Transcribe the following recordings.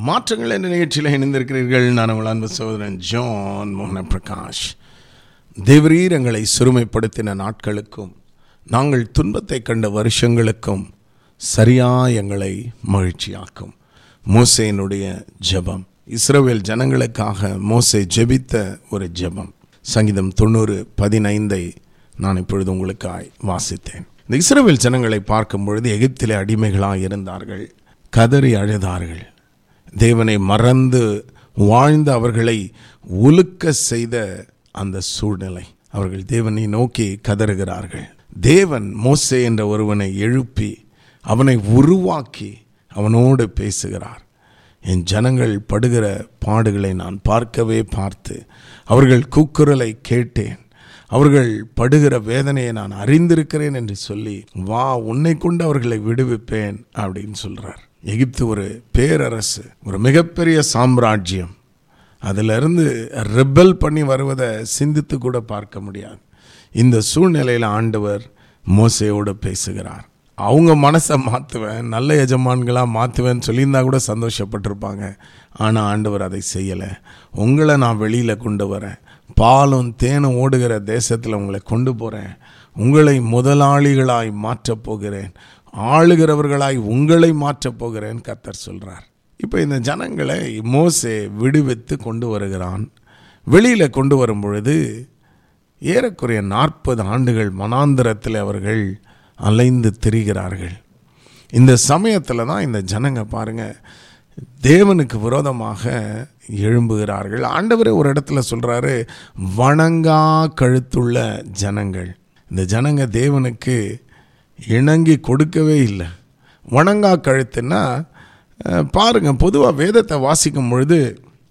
மாற்றங்கள் என்ற நிகழ்ச்சியில் இணைந்திருக்கிறீர்கள் நான் உங்கள் அன்பு சகோதரன் ஜான் மோகன பிரகாஷ் தேவரீர் எங்களை சிறுமைப்படுத்தின நாட்களுக்கும் நாங்கள் துன்பத்தை கண்ட வருஷங்களுக்கும் சரியா எங்களை மகிழ்ச்சியாக்கும் மோசேனுடைய ஜெபம் இஸ்ரவேல் ஜனங்களுக்காக மோசே ஜெபித்த ஒரு ஜெபம் சங்கீதம் தொண்ணூறு பதினைந்தை நான் இப்பொழுது உங்களுக்காய் வாசித்தேன் இந்த இஸ்ரவேல் ஜனங்களை பார்க்கும் பொழுது எகிப்திலே அடிமைகளாக இருந்தார்கள் கதறி அழுதார்கள் தேவனை மறந்து வாழ்ந்த அவர்களை உலுக்க செய்த அந்த சூழ்நிலை அவர்கள் தேவனை நோக்கி கதறுகிறார்கள் தேவன் மோசே என்ற ஒருவனை எழுப்பி அவனை உருவாக்கி அவனோடு பேசுகிறார் என் ஜனங்கள் படுகிற பாடுகளை நான் பார்க்கவே பார்த்து அவர்கள் கூக்குரலை கேட்டேன் அவர்கள் படுகிற வேதனையை நான் அறிந்திருக்கிறேன் என்று சொல்லி வா உன்னை கொண்டு அவர்களை விடுவிப்பேன் அப்படின்னு சொல்றார் எகிப்து ஒரு பேரரசு ஒரு மிகப்பெரிய சாம்ராஜ்யம் அதிலிருந்து ரெபல் பண்ணி வருவதை சிந்தித்து கூட பார்க்க முடியாது இந்த சூழ்நிலையில் ஆண்டவர் மோசையோடு பேசுகிறார் அவங்க மனசை மாற்றுவேன் நல்ல எஜமான்களாக மாற்றுவேன்னு சொல்லியிருந்தா கூட சந்தோஷப்பட்டிருப்பாங்க ஆனால் ஆண்டவர் அதை செய்யலை உங்களை நான் வெளியில் கொண்டு வரேன் பாலும் தேனும் ஓடுகிற தேசத்தில் உங்களை கொண்டு போகிறேன் உங்களை முதலாளிகளாய் மாற்றப் போகிறேன் ஆளுகிறவர்களாய் உங்களை மாற்றப் போகிறேன் கர்த்தர் சொல்கிறார் இப்போ இந்த ஜனங்களை மோசே விடுவித்து கொண்டு வருகிறான் வெளியில் கொண்டு வரும் பொழுது ஏறக்குறைய நாற்பது ஆண்டுகள் மனாந்திரத்தில் அவர்கள் அலைந்து திரிகிறார்கள் இந்த சமயத்தில் தான் இந்த ஜனங்க பாருங்க தேவனுக்கு விரோதமாக எழும்புகிறார்கள் ஆண்டவரே ஒரு இடத்துல சொல்கிறாரு வணங்கா கழுத்துள்ள ஜனங்கள் இந்த ஜனங்க தேவனுக்கு இணங்கி கொடுக்கவே இல்லை வணங்கா கழுத்துன்னா அஹ், பாருங்க பொதுவாக வேதத்தை வாசிக்கும் பொழுது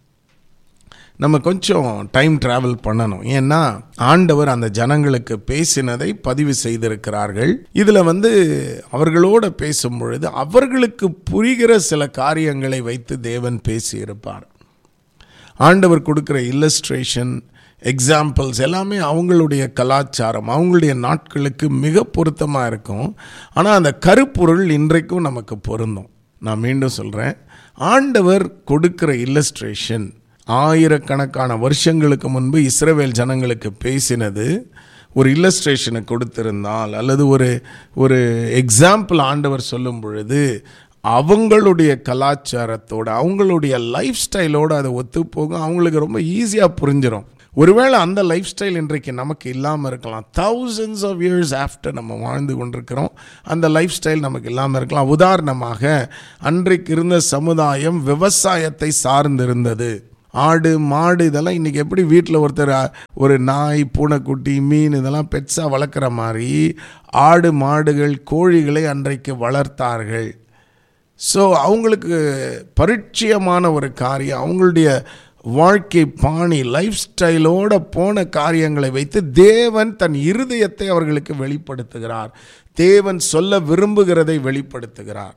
நம்ம கொஞ்சம் டைம் டிராவல் பண்ணணும் ஏன்னா ஆண்டவர் அந்த ஜனங்களுக்கு பேசினதை பதிவு செய்திருக்கிறார்கள் இதில் வந்து அவர்களோட பேசும் பொழுது அவர்களுக்கு புரிகிற சில காரியங்களை வைத்து தேவன் பேசியிருப்பார் ஆண்டவர் கொடுக்குற இல்லஸ்ட்ரேஷன் எக்ஸாம்பிள்ஸ் எல்லாமே அவங்களுடைய கலாச்சாரம் அவங்களுடைய நாட்களுக்கு மிக பொருத்தமாக இருக்கும் ஆனால் அந்த கருப்பொருள் இன்றைக்கும் நமக்கு பொருந்தும் நான் மீண்டும் சொல்கிறேன் ஆண்டவர் கொடுக்கிற இல்லஸ்ட்ரேஷன் ஆயிரக்கணக்கான வருஷங்களுக்கு முன்பு இஸ்ரவேல் ஜனங்களுக்கு பேசினது ஒரு இல்லஸ்ட்ரேஷனை கொடுத்திருந்தால் அல்லது ஒரு ஒரு எக்ஸாம்பிள் ஆண்டவர் சொல்லும் பொழுது அவங்களுடைய கலாச்சாரத்தோட அவங்களுடைய லைஃப் ஸ்டைலோடு அதை ஒத்து போகும் அவங்களுக்கு ரொம்ப ஈஸியாக புரிஞ்சிடும் ஒருவேளை அந்த லைஃப் ஸ்டைல் இன்றைக்கு நமக்கு இல்லாமல் இருக்கலாம் thousands ஆஃப் இயர்ஸ் ஆஃப்டர் நம்ம வாழ்ந்து கொண்டிருக்கிறோம் அந்த லைஃப் ஸ்டைல் நமக்கு இல்லாமல் இருக்கலாம் உதாரணமாக அன்றைக்கு இருந்த சமுதாயம் விவசாயத்தை சார்ந்திருந்தது ஆடு மாடு இதெல்லாம் இன்றைக்கி எப்படி வீட்டில் ஒருத்தர் அ, ஒரு நாய் பூனைக்குட்டி மீன் இதெல்லாம் பெட்ஸாக வளர்க்குற மாதிரி ஆடு மாடுகள் கோழிகளை அன்றைக்கு வளர்த்தார்கள் ஸோ அவங்களுக்கு பரிச்சயமான ஒரு காரியம் அவங்களுடைய வாழ்க்கை பாணி லைஃப் ஸ்டைலோட போன காரியங்களை வைத்து தேவன் தன் இருதயத்தை அவர்களுக்கு வெளிப்படுத்துகிறார் தேவன் சொல்ல விரும்புகிறதை வெளிப்படுத்துகிறார்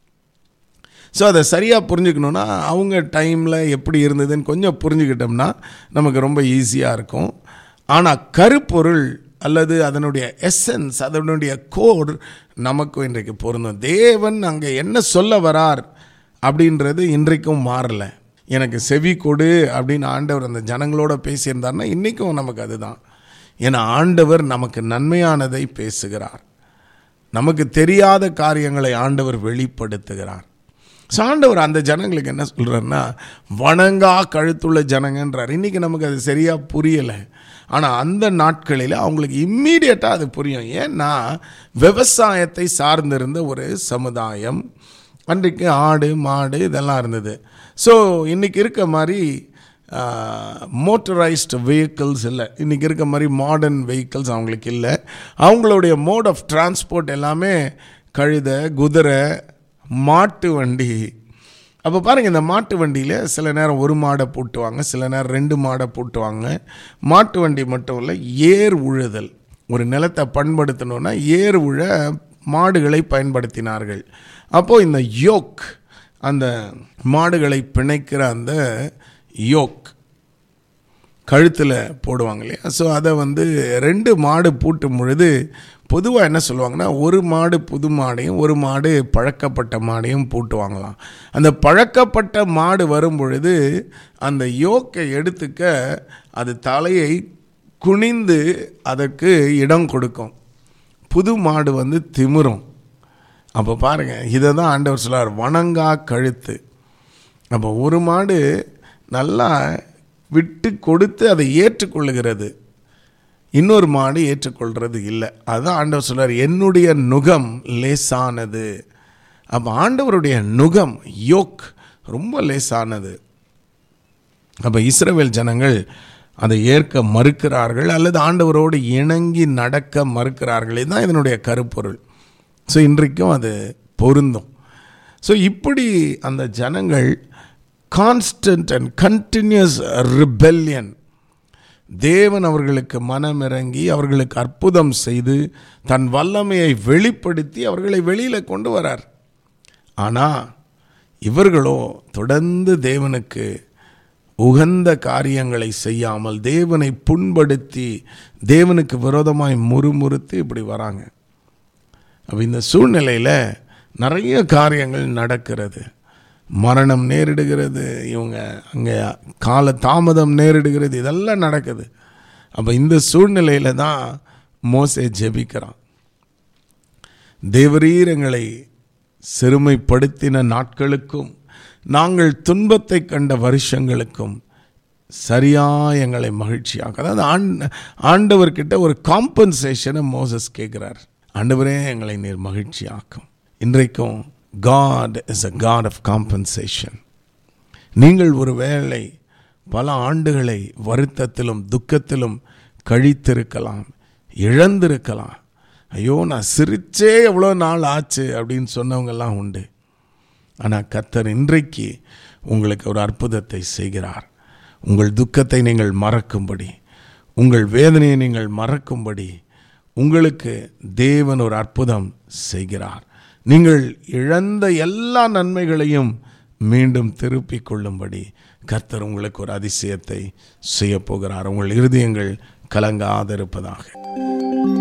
ஸோ அதை சரியாக புரிஞ்சுக்கணுன்னா அவங்க டைமில் எப்படி இருந்ததுன்னு கொஞ்சம் புரிஞ்சுக்கிட்டோம்னா நமக்கு ரொம்ப ஈஸியாக இருக்கும் ஆனால் கருப்பொருள் அல்லது அதனுடைய எசன்ஸ் அதனுடைய கோர் நமக்கும் இன்றைக்கு பொருந்தும் தேவன் அங்கே என்ன சொல்ல வரார் அப்படின்றது இன்றைக்கும் மாறல எனக்கு செவி கொடு அப்படின்னு ஆண்டவர் அந்த ஜனங்களோட பேசியிருந்தார்னா இன்றைக்கும் நமக்கு அதுதான் ஏன்னா ஆண்டவர் நமக்கு நன்மையானதை பேசுகிறார் நமக்கு தெரியாத காரியங்களை ஆண்டவர் வெளிப்படுத்துகிறார் ஸோ ஆண்டவர் அந்த ஜனங்களுக்கு என்ன சொல்கிறாருன்னா வணங்கா கழுத்துள்ள ஜனங்கன்றார் இன்றைக்கி நமக்கு அது சரியாக புரியலை ஆனால் அந்த நாட்களில் அவங்களுக்கு இம்மீடியட்டாக அது புரியும் ஏன்னா விவசாயத்தை சார்ந்திருந்த ஒரு சமுதாயம் அன்றைக்கு ஆடு மாடு இதெல்லாம் இருந்தது ஸோ இன்றைக்கி இருக்க மாதிரி மோட்டரைஸ்டு வெஹிக்கிள்ஸ் இல்லை இன்றைக்கி இருக்க மாதிரி மாடர்ன் வெஹிக்கிள்ஸ் அவங்களுக்கு இல்லை அவங்களுடைய மோட் ஆஃப் டிரான்ஸ்போர்ட் எல்லாமே கழுதை குதிரை மாட்டு வண்டி அப்போ பாருங்கள் இந்த மாட்டு வண்டியில் சில நேரம் ஒரு மாடை பூட்டுவாங்க சில நேரம் ரெண்டு மாடை பூட்டுவாங்க மாட்டு வண்டி மட்டும் இல்லை ஏர் உழுதல் ஒரு நிலத்தை பண்படுத்தணுன்னா ஏர் உழ மாடுகளை பயன்படுத்தினார்கள் அப்போது இந்த யோக் அந்த மாடுகளை பிணைக்கிற அந்த யோக் கழுத்தில் போடுவாங்க இல்லையா ஸோ அதை வந்து ரெண்டு மாடு பூட்டும் பொழுது பொதுவாக என்ன சொல்லுவாங்கன்னா ஒரு மாடு புது மாடையும் ஒரு மாடு பழக்கப்பட்ட மாடையும் பூட்டுவாங்களாம் அந்த பழக்கப்பட்ட மாடு வரும் பொழுது அந்த யோக்கை எடுத்துக்க அது தலையை குனிந்து அதற்கு இடம் கொடுக்கும் புது மாடு வந்து திமிரும் அப்போ பாருங்கள் இதை தான் ஆண்டவர் சொல்லார் வணங்கா கழுத்து அப்போ ஒரு மாடு நல்லா விட்டு கொடுத்து அதை ஏற்றுக்கொள்ளுகிறது இன்னொரு மாடு ஏற்றுக்கொள்கிறது இல்லை அதுதான் ஆண்டவர் சொல்றார் என்னுடைய நுகம் லேசானது அப்போ ஆண்டவருடைய நுகம் யோக் ரொம்ப லேசானது அப்போ இஸ்ரவேல் ஜனங்கள் அதை ஏற்க மறுக்கிறார்கள் அல்லது ஆண்டவரோடு இணங்கி நடக்க மறுக்கிறார்கள் இதுதான் இதனுடைய கருப்பொருள் ஸோ இன்றைக்கும் அது பொருந்தும் ஸோ இப்படி அந்த ஜனங்கள் கான்ஸ்டன்ட் அண்ட் கண்டினியூஸ் ரிபெல்லியன் தேவன் அவர்களுக்கு மனமிறங்கி அவர்களுக்கு அற்புதம் செய்து தன் வல்லமையை வெளிப்படுத்தி அவர்களை வெளியில் கொண்டு வரார் ஆனால் இவர்களோ தொடர்ந்து தேவனுக்கு உகந்த காரியங்களை செய்யாமல் தேவனை புண்படுத்தி தேவனுக்கு விரோதமாய் முறுமுறுத்து இப்படி வராங்க அப்போ இந்த சூழ்நிலையில் நிறைய காரியங்கள் நடக்கிறது மரணம் நேரிடுகிறது இவங்க அங்கே கால தாமதம் நேரிடுகிறது இதெல்லாம் நடக்குது அப்போ இந்த சூழ்நிலையில் தான் மோசே ஜெபிக்கிறான் தேவரீரங்களை சிறுமைப்படுத்தின நாட்களுக்கும் நாங்கள் துன்பத்தை கண்ட வருஷங்களுக்கும் சரியா எங்களை மகிழ்ச்சியாக அதாவது ஆண்ட ஆண்டவர்கிட்ட ஒரு காம்பன்சேஷனை மோசஸ் கேட்குறார் ஆண்டவரே எங்களை நீர் மகிழ்ச்சியாக்கும் இன்றைக்கும் God is a God of compensation நீங்கள் ஒரு வேளை பல ஆண்டுகளை வருத்தத்திலும் துக்கத்திலும் கழித்திருக்கலாம் இழந்திருக்கலாம் ஐயோ நான் சிரிச்சே எவ்வளோ நாள் ஆச்சு அப்படின்னு சொன்னவங்கெல்லாம் உண்டு ஆனால் கத்தர் இன்றைக்கு உங்களுக்கு ஒரு அற்புதத்தை செய்கிறார் உங்கள் துக்கத்தை நீங்கள் மறக்கும்படி உங்கள் வேதனையை நீங்கள் மறக்கும்படி உங்களுக்கு தேவன் ஒரு அற்புதம் செய்கிறார் நீங்கள் இழந்த எல்லா நன்மைகளையும் மீண்டும் திருப்பிக் கொள்ளும்படி கர்த்தர் உங்களுக்கு ஒரு அதிசயத்தை செய்ய போகிறார் உங்கள் இருதயங்கள் கலங்காதிருப்பதாக